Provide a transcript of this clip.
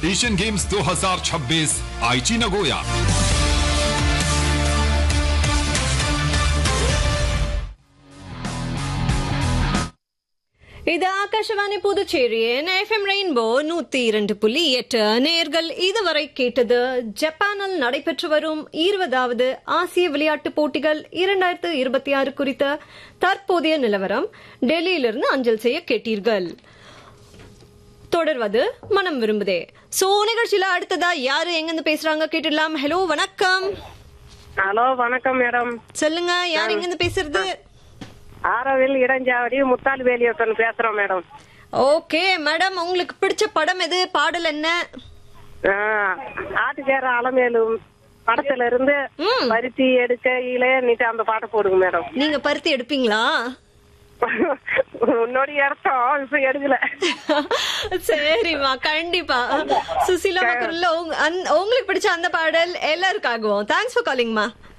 Asian games 2026 आईची Nagoya இது ஆகாஷவாணி புதுச்சேரியின் எஃப்எம் ரெயின்போ நூத்தி இரண்டு புள்ளி எட்டு நேர்கள் இதுவரை கேட்டது ஜப்பானில் நடைபெற்று வரும் இருபதாவது ஆசிய விளையாட்டுப் போட்டிகள் இரண்டாயிரத்து இருபத்தி ஆறு குறித்த தற்போதைய நிலவரம் டெல்லியிலிருந்து அஞ்சல் செய்ய கேட்டீர்கள் தொடர்வது மனம் விரும்புதே சோ நிகழ்ச்சியில அடுத்ததா யாரு எங்கிருந்து பேசுறாங்க கேட்டுடலாம் ஹலோ வணக்கம் ஹலோ வணக்கம் மேடம் சொல்லுங்க யார் எங்கிருந்து பேசுறது ஆரவில் இடஞ்சாவடி முத்தால் வேலியோட்டன் பேசுறோம் மேடம் ஓகே மேடம் உங்களுக்கு பிடிச்ச படம் எது பாடல் என்ன ஆ, ஆட்டுக்கேர அலமேலு படத்துல இருந்து ம். பருத்தி எடுக்கையிலே நீட்டு அந்த பாட்டை போடுங்க மேடம் நீங்க பருத்தி எடுப்பீங்களா முன்னோடி இடத்தோம் இப்ப எடுக்கல சரிம்மா கண்டிப்பா சுசிலா குரல்ல உங்க- அந்த- உங்களுக்கு பிடிச்ச அந்த பாடல் எல்லாருக்காகவும் தேங்க்ஸ் ஃபார் காலிங்மா